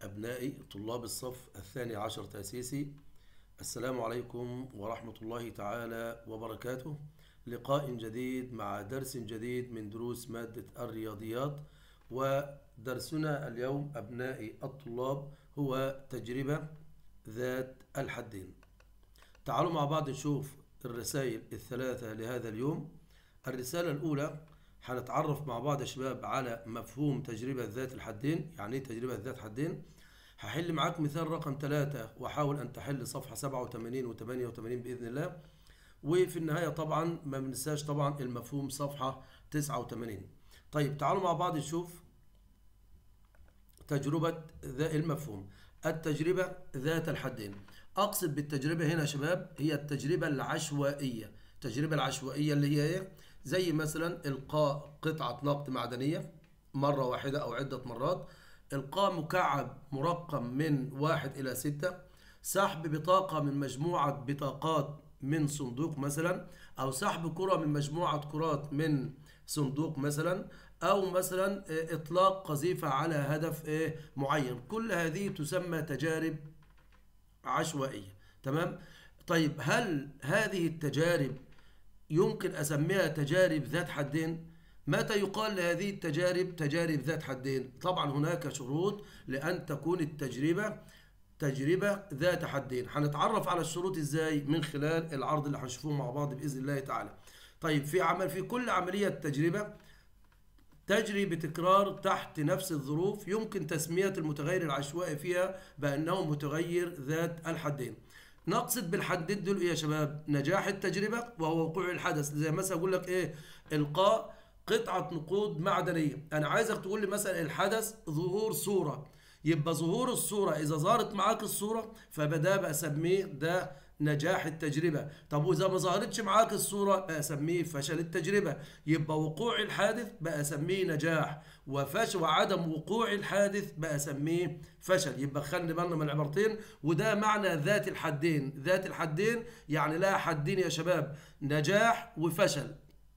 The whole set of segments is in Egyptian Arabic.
أبنائي طلاب الصف الثاني عشر تأسيسي السلام عليكم ورحمة الله تعالى وبركاته لقاء جديد مع درس جديد من دروس مادة الرياضيات ودرسنا اليوم أبنائي الطلاب هو تجربة ذات الحدين تعالوا مع بعض نشوف الرسائل الثلاثة لهذا اليوم الرسالة الأولى هنتعرف مع بعض يا شباب على مفهوم تجربة ذات الحدين يعني ايه تجربة ذات حدين هحل معاك مثال رقم 3 وحاول أن تحل صفحة 87 و 88 بإذن الله وفي النهاية طبعا ما بننساش طبعا المفهوم صفحة 89 طيب تعالوا مع بعض نشوف تجربة ذا المفهوم التجربة ذات الحدين أقصد بالتجربة هنا يا شباب هي التجربة العشوائية التجربة العشوائية اللي هي إيه؟ زي مثلا إلقاء قطعة نقد معدنية مرة واحدة أو عدة مرات إلقاء مكعب مرقم من واحد إلى ستة سحب بطاقة من مجموعة بطاقات من صندوق مثلا أو سحب كرة من مجموعة كرات من صندوق مثلا أو مثلا إطلاق قذيفة على هدف معين كل هذه تسمى تجارب عشوائية تمام طيب هل هذه التجارب يمكن أسميها تجارب ذات حدين متى يقال لهذه التجارب تجارب ذات حدين طبعا هناك شروط لأن تكون التجربة تجربة ذات حدين هنتعرف على الشروط ازاي من خلال العرض اللي هنشوفه مع بعض بإذن الله تعالى طيب في عمل في كل عملية تجربة تجري بتكرار تحت نفس الظروف يمكن تسمية المتغير العشوائي فيها بأنه متغير ذات الحدين نقصد بالحدين دول ايه يا شباب نجاح التجربة وهو وقوع الحدث زي مثلا اقول لك ايه القاء قطعة نقود معدنية انا عايزك تقول لي مثلا الحدث ظهور صورة يبقى ظهور الصورة إذا ظهرت معاك الصورة فبدا بسميه ده نجاح التجربة طب وإذا ما ظهرتش معاك الصورة بسميه فشل التجربة يبقى وقوع الحادث بسميه نجاح وفشل وعدم وقوع الحادث بسميه فشل يبقى خلي بالنا من العبارتين وده معنى ذات الحدين ذات الحدين يعني لها حدين يا شباب نجاح وفشل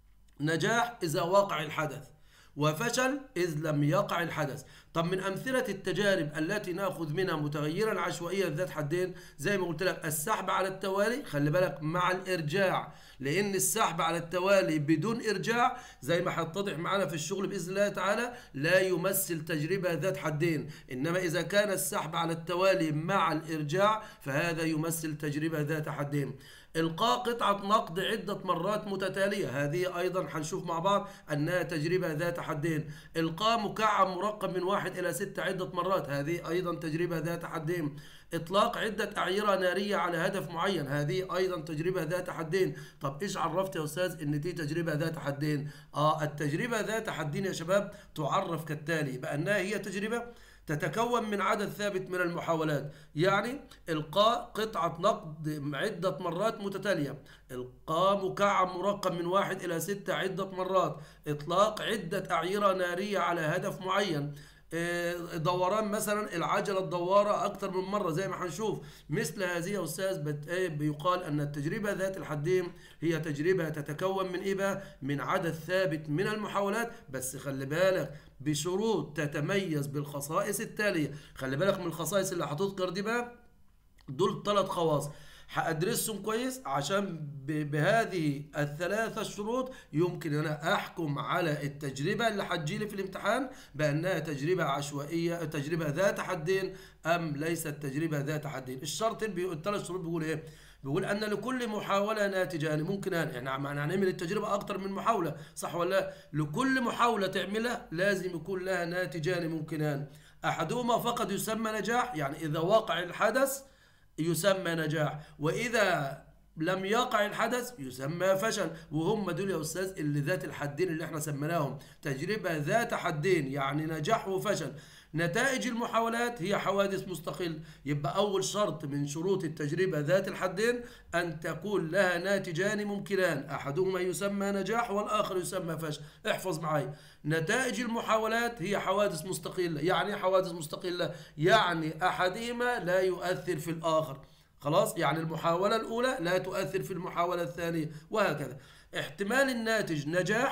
نجاح إذا وقع الحدث وفشل إذ لم يقع الحدث طب من أمثلة التجارب التي نأخذ منها متغيرا عشوائيا ذات حدين زي ما قلت لك السحب على التوالي خلي بالك مع الإرجاع لأن السحب على التوالي بدون إرجاع زي ما هيتضح معانا في الشغل بإذن الله تعالى لا يمثل تجربة ذات حدين إنما إذا كان السحب على التوالي مع الإرجاع فهذا يمثل تجربة ذات حدين إلقاء قطعة نقد عدة مرات متتالية هذه أيضا هنشوف مع بعض أنها تجربة ذات حدين إلقاء مكعب مرقم من واحد إلى ستة عدة مرات هذه أيضا تجربة ذات حدين إطلاق عدة أعيرة نارية على هدف معين هذه أيضا تجربة ذات حدين طب إيش عرفت يا أستاذ إن دي تجربة ذات حدين آه التجربة ذات حدين يا شباب تعرف كالتالي بأنها هي تجربة تتكون من عدد ثابت من المحاولات يعني إلقاء قطعة نقد عدة مرات متتالية إلقاء مكعب مرقم من واحد إلى ستة عدة مرات إطلاق عدة أعيرة نارية على هدف معين دوران مثلا العجله الدواره اكتر من مره زي ما هنشوف مثل هذه يا استاذ بيقال ان التجربه ذات الحدين هي تجربه تتكون من ايه بقى من عدد ثابت من المحاولات بس خلي بالك بشروط تتميز بالخصائص التاليه خلي بالك من الخصائص اللي هتذكر دي بقى دول ثلاث خواص هأدرسهم كويس عشان بهذه الثلاثة الشروط يمكن أنا أحكم على التجربة اللي هتجيلي في الامتحان بأنها تجربة عشوائية تجربة ذات حدين أم ليست تجربة ذات حدين الشرط الثلاث شروط بيقول إيه؟ بيقول أن لكل محاولة ناتجان ممكن يعني هنعمل التجربة أكتر من محاولة صح ولا لا؟ لكل محاولة تعملها لازم يكون لها ناتجان ممكنان أحدهما فقط يسمى نجاح يعني إذا وقع الحدث يسمى نجاح وإذا لم يقع الحدث يسمى فشل وهم دول يا أستاذ اللي ذات الحدين اللي احنا سميناهم تجربة ذات حدين يعني نجاح وفشل نتائج المحاولات هي حوادث مستقل يبقى أول شرط من شروط التجربة ذات الحدين أن تكون لها ناتجان ممكنان أحدهما يسمى نجاح والآخر يسمى فشل احفظ معي نتائج المحاولات هي حوادث مستقلة يعني حوادث مستقلة يعني أحدهما لا يؤثر في الآخر خلاص يعني المحاولة الأولى لا تؤثر في المحاولة الثانية وهكذا احتمال الناتج نجاح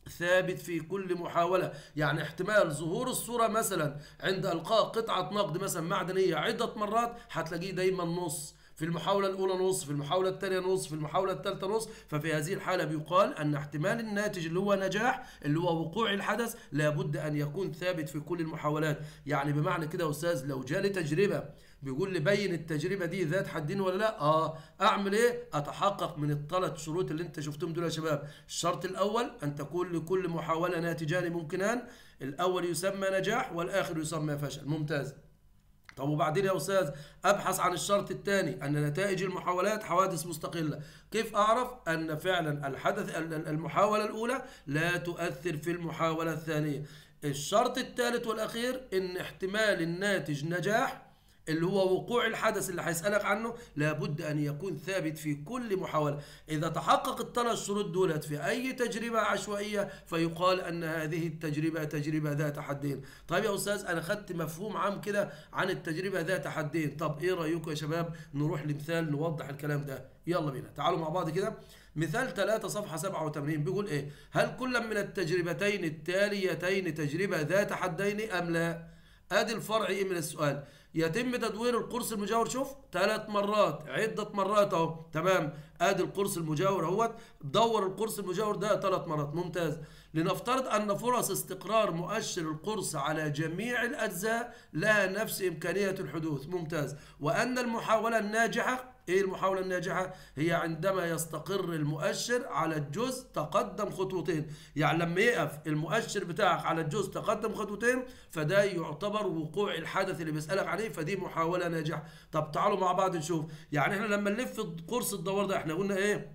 ثابت في كل محاولة يعني احتمال ظهور الصورة مثلا عند إلقاء قطعة نقد مثلا معدنية عدة مرات هتلاقيه دايما نص في المحاولة الأولى نص في المحاولة الثانية نص في المحاولة الثالثة نص ففي هذه الحالة بيقال أن احتمال الناتج اللي هو نجاح اللي هو وقوع الحدث لابد أن يكون ثابت في كل المحاولات يعني بمعنى كده يا أستاذ لو جالي تجربة بيقول لي بين التجربة دي ذات حدين ولا لا اه اعمل ايه اتحقق من الثلاث شروط اللي انت شفتهم دول يا شباب الشرط الاول ان تكون لكل محاولة ناتجان ممكنان الاول يسمى نجاح والاخر يسمى فشل ممتاز طب وبعدين يا استاذ ابحث عن الشرط الثاني ان نتائج المحاولات حوادث مستقله كيف اعرف ان فعلا الحدث المحاوله الاولى لا تؤثر في المحاوله الثانيه الشرط الثالث والاخير ان احتمال الناتج نجاح اللي هو وقوع الحدث اللي هيسألك عنه لابد أن يكون ثابت في كل محاولة إذا تحقق الثلاث شروط دولت في أي تجربة عشوائية فيقال أن هذه التجربة تجربة ذات حدين طيب يا أستاذ أنا خدت مفهوم عام كده عن التجربة ذات حدين طب إيه رأيكم يا شباب نروح لمثال نوضح الكلام ده يلا بينا تعالوا مع بعض كده مثال 3 صفحة 87 بيقول إيه هل كل من التجربتين التاليتين تجربة ذات حدين أم لا ادي الفرع ايه من السؤال يتم تدوير القرص المجاور شوف ثلاث مرات عدة مرات اهو تمام ادي القرص المجاور اهوت دور القرص المجاور ده ثلاث مرات ممتاز لنفترض ان فرص استقرار مؤشر القرص على جميع الاجزاء لها نفس امكانية الحدوث ممتاز وان المحاولة الناجحة ايه المحاولة الناجحة هي عندما يستقر المؤشر على الجزء تقدم خطوتين يعني لما يقف المؤشر بتاعك على الجزء تقدم خطوتين فده يعتبر وقوع الحدث اللي بيسألك عليه فدي محاولة ناجحة طب تعالوا مع بعض نشوف يعني احنا لما نلف قرص الدوار ده احنا قلنا ايه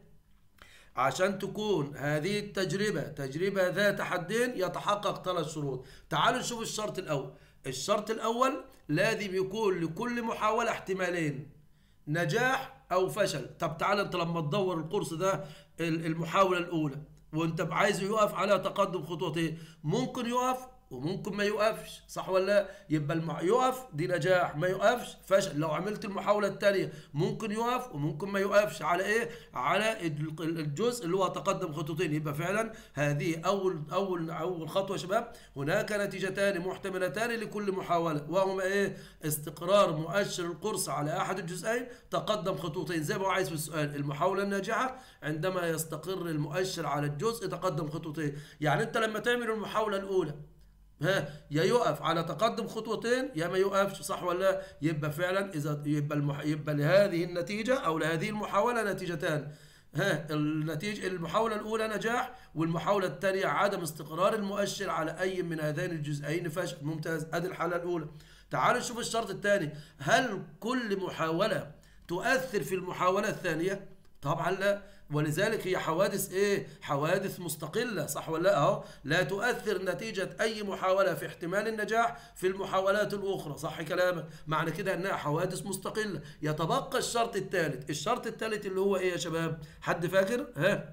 عشان تكون هذه التجربة تجربة ذات حدين يتحقق ثلاث شروط تعالوا نشوف الشرط الأول الشرط الأول لازم يكون لكل محاولة احتمالين نجاح او فشل طب تعالى انت لما تدور القرص ده المحاوله الاولى وانت عايزه يقف على تقدم خطوتين ممكن يقف وممكن ما يقفش صح ولا لا يبقى المع... يقف دي نجاح ما يقفش فشل لو عملت المحاولة الثانية ممكن يقف وممكن ما يقفش على ايه على الجزء اللي هو تقدم خطوتين يبقى فعلا هذه اول اول اول خطوة يا شباب هناك نتيجتان محتملتان لكل محاولة وهما ايه استقرار مؤشر القرص على احد الجزئين تقدم خطوتين زي ما هو عايز في السؤال المحاولة الناجحة عندما يستقر المؤشر على الجزء تقدم خطوتين يعني انت لما تعمل المحاولة الاولى ها يا يقف على تقدم خطوتين يا ما يقفش صح ولا لا يبقى فعلا اذا يبقى المح... يبقى لهذه النتيجه او لهذه المحاوله نتيجتان ها النتيجه المحاوله الاولى نجاح والمحاوله الثانيه عدم استقرار المؤشر على اي من هذين الجزئين فشل ممتاز ادي الحاله الاولى تعالوا نشوف الشرط الثاني هل كل محاوله تؤثر في المحاوله الثانيه طبعا لا ولذلك هي حوادث ايه حوادث مستقلة صح ولا لا اهو لا تؤثر نتيجة اي محاولة في احتمال النجاح في المحاولات الاخرى صح كلامك معنى كده انها حوادث مستقلة يتبقى الشرط الثالث الشرط الثالث اللي هو ايه يا شباب حد فاكر ها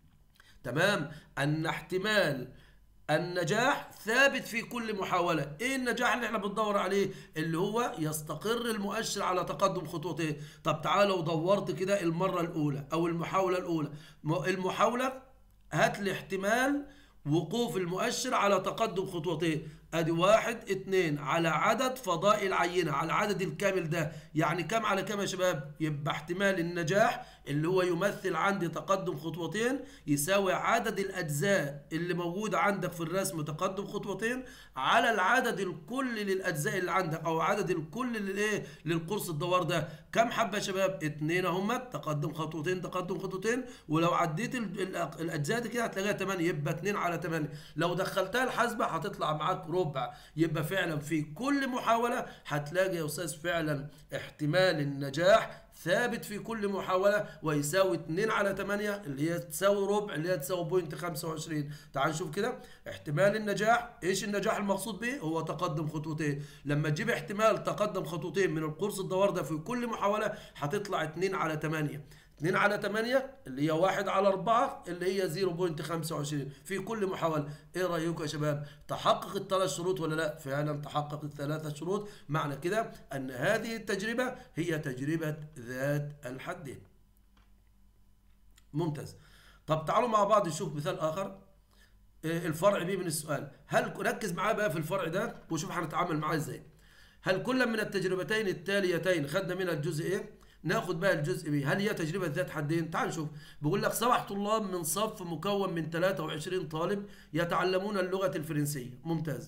تمام ان احتمال النجاح ثابت في كل محاولة ايه النجاح اللي احنا بندور عليه اللي هو يستقر المؤشر على تقدم خطوتين طب تعالوا دورت كده المرة الاولى او المحاولة الاولى المحاولة هات لي احتمال وقوف المؤشر على تقدم خطوتين ادي واحد اتنين على عدد فضاء العينة على العدد الكامل ده يعني كم على كم يا شباب يبقى احتمال النجاح اللي هو يمثل عندي تقدم خطوتين يساوي عدد الاجزاء اللي موجودة عندك في الرسم تقدم خطوتين على العدد الكلي للاجزاء اللي عندك او عدد الكلي للايه للقرص الدوار ده كم حبة يا شباب اتنين اهم تقدم خطوتين تقدم خطوتين ولو عديت الاجزاء دي كده هتلاقيها 8 يبقى 2 على 8 لو دخلتها الحاسبة هتطلع معاك ربع يبقى فعلا في كل محاولة هتلاقي يا أستاذ فعلا احتمال النجاح ثابت في كل محاولة ويساوي 2 على 8 اللي هي تساوي ربع اللي هي تساوي بوينت 25 تعال نشوف كده احتمال النجاح ايش النجاح المقصود به هو تقدم خطوتين لما تجيب احتمال تقدم خطوتين من القرص الدوار ده في كل محاولة هتطلع 2 على 8 2 على 8 اللي هي 1 على 4 اللي هي 0.25 في كل محاولة ايه رأيكم يا شباب تحقق الثلاث شروط ولا لا فعلا تحقق الثلاثة شروط معنى كده ان هذه التجربة هي تجربة ذات الحدين ممتاز طب تعالوا مع بعض نشوف مثال اخر آه، الفرع بيه من السؤال هل ركز معاه بقى في الفرع ده وشوف هنتعامل معاه ازاي هل كل من التجربتين التاليتين خدنا منها الجزء ايه ناخد بقى الجزء بيه هل هي تجربه ذات حدين تعال نشوف بيقول لك سبع طلاب من صف مكون من 23 طالب يتعلمون اللغه الفرنسيه ممتاز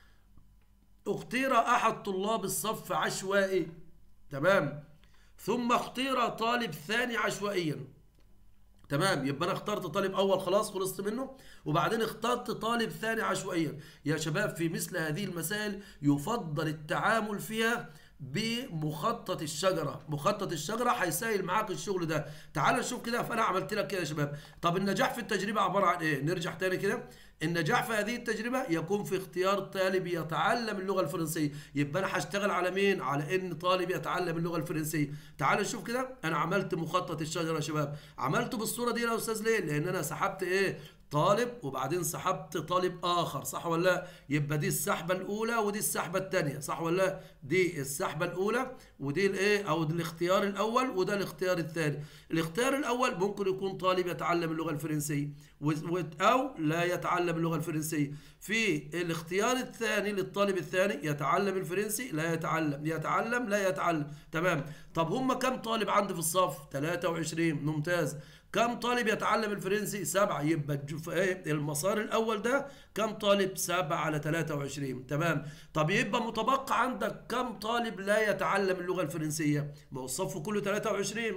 اختير احد طلاب الصف عشوائي تمام ثم اختير طالب ثاني عشوائيا تمام يبقى انا اخترت طالب اول خلاص خلصت منه وبعدين اخترت طالب ثاني عشوائيا يا شباب في مثل هذه المسائل يفضل التعامل فيها بمخطط الشجره مخطط الشجره هيسهل معاك الشغل ده تعال نشوف كده فانا عملت لك كده يا شباب طب النجاح في التجربه عباره عن ايه نرجع تاني كده النجاح في هذه التجربة يكون في اختيار طالب يتعلم اللغة الفرنسية يبقى أنا هشتغل على مين؟ على إن طالب يتعلم اللغة الفرنسية تعالوا نشوف كده أنا عملت مخطط الشجرة يا شباب عملته بالصورة دي يا أستاذ ليه؟ لأن أنا سحبت إيه؟ طالب وبعدين سحبت طالب اخر صح ولا لا يبقى دي السحبه الاولى ودي السحبه الثانيه صح ولا لا دي السحبه الاولى ودي الايه او الاختيار الاول وده الاختيار الثاني الاختيار الاول ممكن يكون طالب يتعلم اللغه الفرنسيه او لا يتعلم اللغه الفرنسيه في الاختيار الثاني للطالب الثاني يتعلم الفرنسي لا يتعلم يتعلم لا يتعلم تمام طب هم كم طالب عندي في الصف 23 ممتاز كم طالب يتعلم الفرنسي؟ سبعة يبقى ايه المسار الأول ده كم طالب؟ سبعة على 23 تمام طب يبقى متبقى عندك كم طالب لا يتعلم اللغة الفرنسية؟ ما هو الصف كله 23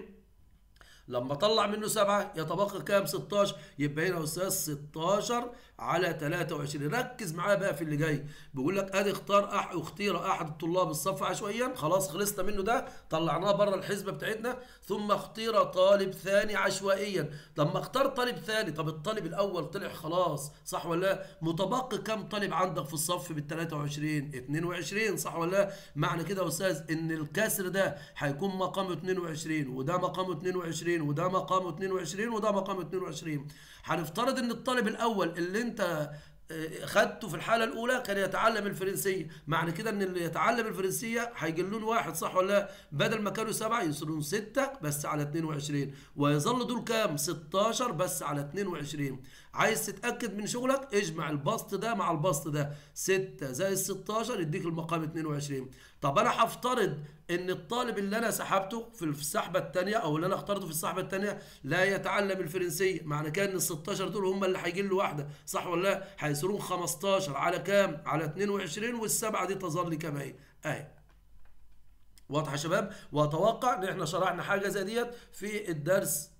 لما طلع منه سبعة يتبقى كام 16 يبقى هنا أستاذ 16 على 23 ركز معايا بقى في اللي جاي بيقول لك ادي اختار أح اختير احد الطلاب الصف عشوائيا خلاص خلصنا منه ده طلعناه بره الحسبه بتاعتنا ثم اختير طالب ثاني عشوائيا لما اختار طالب ثاني طب الطالب الاول طلع خلاص صح ولا لا متبقي كم طالب عندك في الصف بال 23 22 صح ولا لا معنى كده يا استاذ ان الكسر ده هيكون مقامه 22 وده مقامه 22 وده مقامه 22 وده مقامه 22 هنفترض ان الطالب الاول اللي انت آه، خدته في الحالة الأولى كان يتعلم الفرنسية معنى كده إن اللي يتعلم الفرنسية هيجلون واحد صح ولا لا بدل ما كانوا سبعة يصيرون ستة بس على 22 ويظل دول كام 16 بس على 22 عايز تتأكد من شغلك اجمع البسط ده مع البسط ده 6 زائد 16 يديك المقام 22 طب انا هفترض ان الطالب اللي انا سحبته في السحبه الثانيه او اللي انا اخترته في السحبه الثانيه لا يتعلم الفرنسيه معنى كده ان ال 16 دول هم اللي هيجي له واحده صح ولا لا هيصيرون 15 على كام على 22 والسبعه دي تظل كما هي اهي واضحه يا شباب واتوقع ان احنا شرحنا حاجه زي ديت في الدرس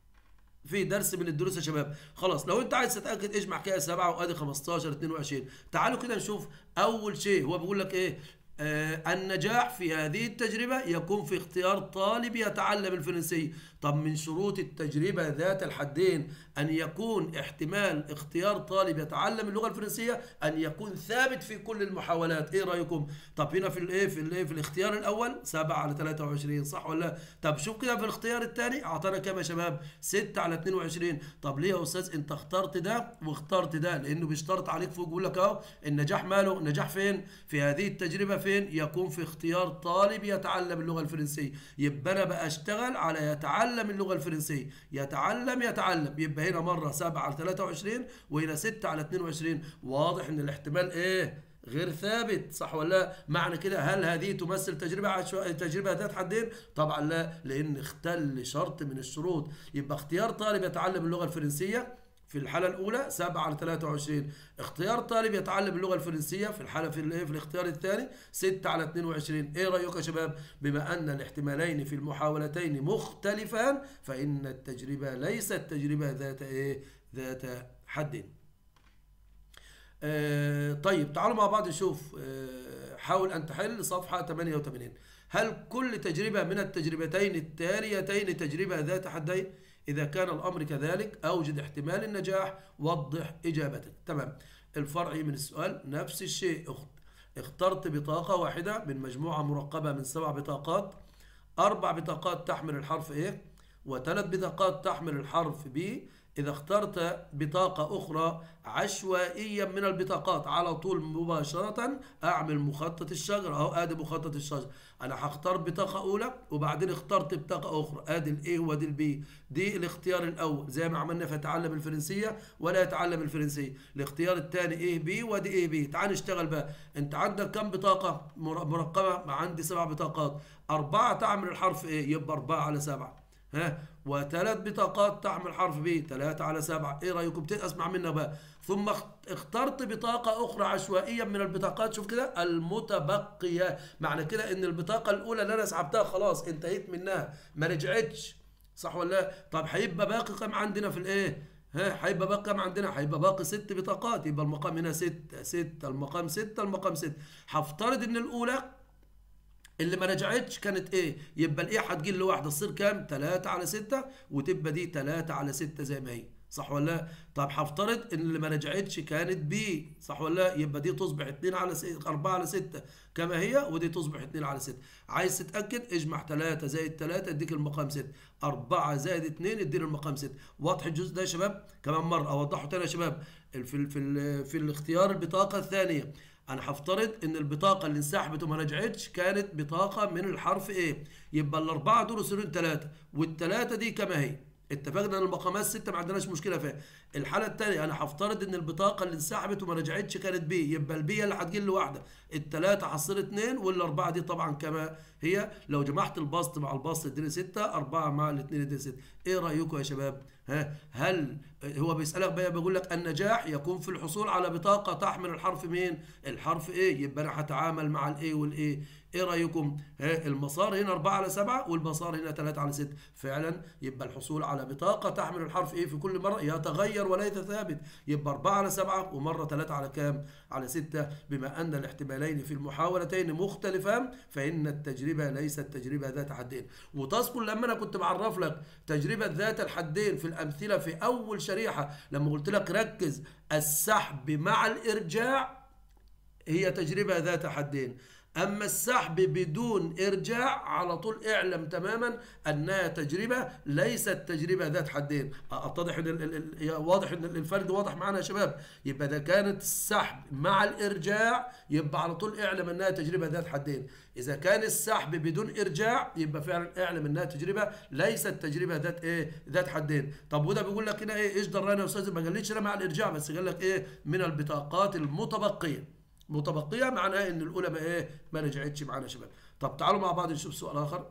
في درس من الدروس يا شباب خلاص لو انت عايز تتاكد اجمع كده 7 وادي 15 22 تعالوا كده نشوف اول شيء هو بيقول لك ايه آه النجاح في هذه التجربة يكون في اختيار طالب يتعلم الفرنسية طب من شروط التجربة ذات الحدين أن يكون احتمال اختيار طالب يتعلم اللغة الفرنسية أن يكون ثابت في كل المحاولات إيه رأيكم طب هنا في الإيه في الإيه في الاختيار الأول 7 على 23 صح ولا لا طب شوف كده في الاختيار الثاني أعطانا كام يا شباب 6 على 22 طب ليه يا أستاذ أنت اخترت ده واخترت ده لأنه بيشترط عليك فوق بيقول لك أهو النجاح ماله نجاح فين في هذه التجربة فين يكون في اختيار طالب يتعلم اللغة الفرنسية يبقى أنا بقى أشتغل على يتعلم اللغة الفرنسية يتعلم يتعلم يبقى هنا مرة 7 على 23 وهنا 6 على 22 واضح ان الاحتمال ايه غير ثابت صح ولا لا معنى كده هل هذه تمثل تجربة عشو... تجربة ذات حدين طبعا لا لان اختل شرط من الشروط يبقى اختيار طالب يتعلم اللغة الفرنسية في الحالة الأولى 7 على 23 اختيار طالب يتعلم اللغة الفرنسية في الحالة في, في الاختيار الثاني 6 على 22 ايه رأيك يا شباب بما أن الاحتمالين في المحاولتين مختلفان فإن التجربة ليست تجربة ذات ايه ذات حد آه طيب تعالوا مع بعض نشوف آه حاول أن تحل صفحة 88 هل كل تجربة من التجربتين التاليتين تجربة ذات حدين إذا كان الأمر كذلك أوجد احتمال النجاح وضح إجابتك تمام الفرعي من السؤال نفس الشيء اخترت بطاقة واحدة من مجموعة مرقبة من سبع بطاقات أربع بطاقات تحمل الحرف A وثلاث بطاقات تحمل الحرف B إذا اخترت بطاقة أخرى عشوائيا من البطاقات على طول مباشرة أعمل مخطط الشجرة أهو آدي مخطط الشجرة أنا هختار بطاقة أولى وبعدين اخترت بطاقة أخرى آدي الإيه وادي البي دي الاختيار الأول زي ما عملنا في يتعلم الفرنسية ولا يتعلم الفرنسية الاختيار الثاني إيه بي وادي إيه بي تعال نشتغل بقى أنت عندك كم بطاقة مرقمة عندي سبع بطاقات أربعة تعمل الحرف إيه يبقى أربعة على سبعة ها وثلاث بطاقات تعمل حرف ب 3 على 7 ايه رايكم اسمع منا بقى ثم اخترت بطاقة أخرى عشوائيا من البطاقات شوف كده المتبقية معنى كده إن البطاقة الأولى اللي أنا سحبتها خلاص انتهيت منها ما رجعتش صح ولا لا؟ طب هيبقى باقي كام عندنا في الإيه؟ ها هيبقى باقي كام عندنا؟ هيبقى باقي ست بطاقات يبقى المقام هنا ستة ستة المقام ستة المقام ستة هفترض إن الأولى اللي ما رجعتش كانت ايه يبقى الايه هتجي لوحده تصير كام 3 على 6 وتبقى دي 3 على 6 زي ما هي صح ولا لا طب هفترض ان اللي ما رجعتش كانت بي صح ولا لا يبقى دي تصبح 2 على 6 4 على 6 كما هي ودي تصبح 2 على 6 عايز تتاكد اجمع 3 زائد 3 اديك المقام 6 4 زائد 2 اديني المقام 6 واضح الجزء ده يا شباب كمان مره اوضحه تاني يا شباب في في في, في الاختيار البطاقه الثانيه انا هفترض ان البطاقه اللي انسحبت وما رجعتش كانت بطاقه من الحرف ايه يبقى الاربعه دول يصيرون ثلاثه والثلاثه دي كما هي اتفقنا ان المقامات سته ما عندناش مشكله فيها الحاله الثانيه انا هفترض ان البطاقه اللي انسحبت وما رجعتش كانت بي يبقى البي اللي هتجي لي واحده الثلاثه هتصير اثنين والاربعه دي طبعا كما هي لو جمعت البسط مع البسط اديني سته اربعه مع الاثنين اديني سته ايه رايكم يا شباب ها هل هو بيسالك بقى بيقول لك النجاح يكون في الحصول على بطاقه تحمل الحرف مين الحرف ايه يبقى انا هتعامل مع الايه والايه ايه رايكم ها المسار هنا 4 على 7 والمسار هنا 3 على 6 فعلا يبقى الحصول على بطاقه تحمل الحرف ايه في كل مره يتغير وليس ثابت يبقى 4 على 7 ومره 3 على كام على 6 بما ان الاحتمالين في المحاولتين مختلفان فان التجربه ليست تجربه ذات حدين وتذكر لما انا كنت بعرف لك تجربه ذات الحدين في الامثله في اول شريحه لما قلت لك ركز السحب مع الارجاع هي تجربه ذات حدين أما السحب بدون إرجاع على طول اعلم تماما أنها تجربة ليست تجربة ذات حدين أتضح إن واضح إن الفرق واضح معنا يا شباب يبقى إذا كانت السحب مع الإرجاع يبقى على طول اعلم أنها تجربة ذات حدين إذا كان السحب بدون إرجاع يبقى فعلا اعلم أنها تجربة ليست تجربة ذات إيه ذات حدين طب وده بيقول لك هنا إيه إيش درانا يا أستاذ ما قاليش مع الإرجاع بس قال لك إيه من البطاقات المتبقية متبقيه معناها ان الاولى ما ايه ما رجعتش معانا يا شباب طب تعالوا مع بعض نشوف سؤال اخر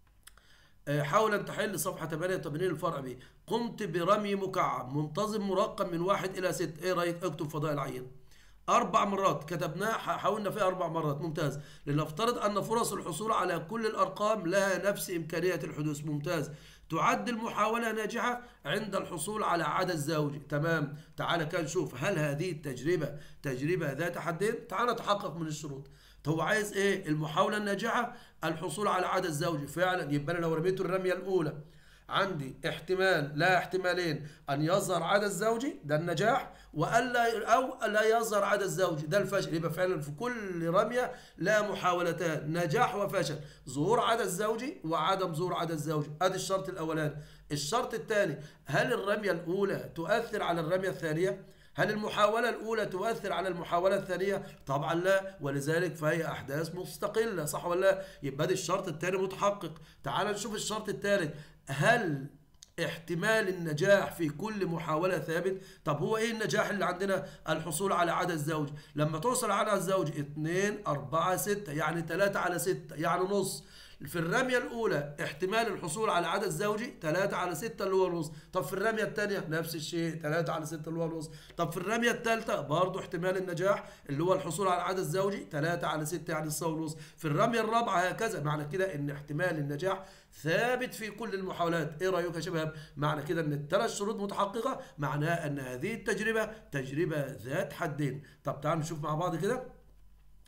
حاول ان تحل صفحه 88 الفرع ب قمت برمي مكعب منتظم مرقم من واحد الى ست ايه رايك اكتب فضاء العين اربع مرات كتبناه حاولنا فيه اربع مرات ممتاز لنفترض ان فرص الحصول على كل الارقام لها نفس امكانيه الحدوث ممتاز تعد المحاولة ناجحة عند الحصول على عدد زوجي تمام تعال كان نشوف هل هذه التجربة تجربة ذات حدين تعال نتحقق من الشروط هو عايز ايه المحاولة الناجحة الحصول على عدد زوجي فعلا يبقى انا لو رميت الرمية الاولى عندي احتمال لا احتمالين ان يظهر عدد زوجي ده النجاح والا او لا يظهر عدد زوجي ده الفشل يبقى فعلا في كل رميه لا محاولتان نجاح وفشل ظهور عدد زوجي وعدم ظهور عدد زوجي ادي الشرط الاولاني الشرط الثاني هل الرميه الاولى تؤثر على الرميه الثانيه هل المحاولة الأولى تؤثر على المحاولة الثانية؟ طبعا لا ولذلك فهي أحداث مستقلة صح ولا لا؟ يبقى ده الشرط الثاني متحقق تعال نشوف الشرط الثالث هل احتمال النجاح في كل محاولة ثابت طب هو ايه النجاح اللي عندنا الحصول على عدد زوجي لما توصل على عدد زوجي 2 4 6 يعني 3 على 6 يعني نص في الرمية الأولى احتمال الحصول على عدد زوجي 3 على 6 اللي هو النص طب في الرمية الثانية نفس الشيء 3 على 6 اللي هو النص طب في الرمية الثالثة برضه احتمال النجاح اللي هو الحصول على عدد زوجي 3 على 6 يعني الصو ونص في الرمية الرابعة هكذا معنى كده ان احتمال النجاح ثابت في كل المحاولات ايه رايك يا شباب معنى كده ان الثلاث شروط متحققة معناها ان هذه التجربة تجربة ذات حدين طب تعالوا نشوف مع بعض كده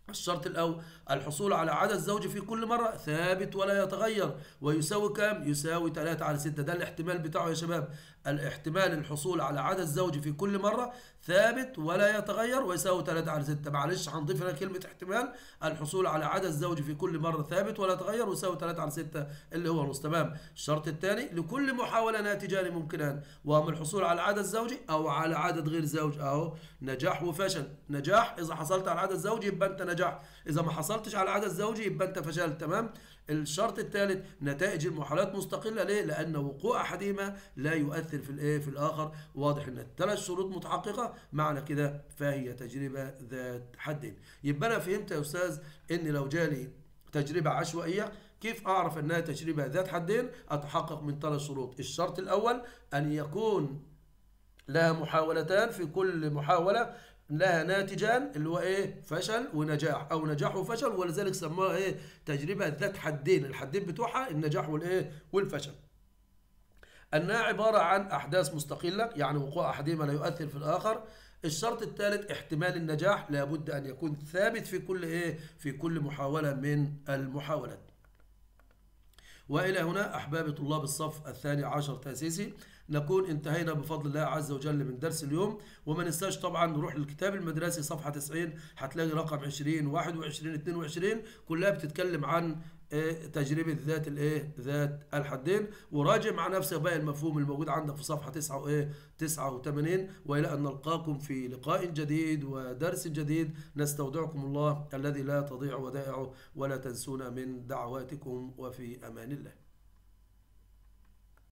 الشرط الأول الحصول على عدد زوجي في كل مرة ثابت ولا يتغير ويساوي كام؟ يساوي 3 على 6 ده الاحتمال بتاعه يا شباب الاحتمال الحصول على عدد زوجي في كل مرة ثابت ولا يتغير ويساوي 3 على 6 معلش هنضيف هنا كلمة احتمال الحصول على عدد زوجي في كل مرة ثابت ولا يتغير ويساوي 3 على 6 اللي هو نص تمام الشرط الثاني لكل محاولة ناتجان ممكنان وهم الحصول على عدد زوجي أو على عدد غير زوجي أهو نجاح وفشل نجاح إذا حصلت على عدد زوجي يبقى أنت نجحت إذا ما حصلتش على عدد زوجي يبقى أنت فشلت تمام الشرط الثالث نتائج المحاولات مستقلة ليه؟ لأن وقوع أحدهما لا يؤثر في الإيه في الآخر واضح إن الثلاث شروط متحققة معنى كده فهي تجربة ذات حدين يبقى أنا فهمت يا أستاذ إن لو جالي تجربة عشوائية كيف أعرف أنها تجربة ذات حدين أتحقق من ثلاث شروط الشرط الأول أن يكون لها محاولتان في كل محاولة لها ناتجان اللي هو ايه فشل ونجاح او نجاح وفشل ولذلك سموها ايه تجربه ذات حدين الحدين بتوعها النجاح والايه والفشل انها عباره عن احداث مستقله يعني وقوع احدهما لا يؤثر في الاخر الشرط الثالث احتمال النجاح لابد ان يكون ثابت في كل ايه في كل محاوله من المحاولات والى هنا احباب طلاب الصف الثاني عشر تاسيسي نكون انتهينا بفضل الله عز وجل من درس اليوم وما ننساش طبعا نروح للكتاب المدرسي صفحه 90 هتلاقي رقم 20 21 22 كلها بتتكلم عن تجربه ذات الايه ذات الحدين وراجع مع نفسك بقى المفهوم الموجود عندك في صفحه 9 وايه 89 والى ان نلقاكم في لقاء جديد ودرس جديد نستودعكم الله الذي لا تضيع ودائعه ولا تنسونا من دعواتكم وفي امان الله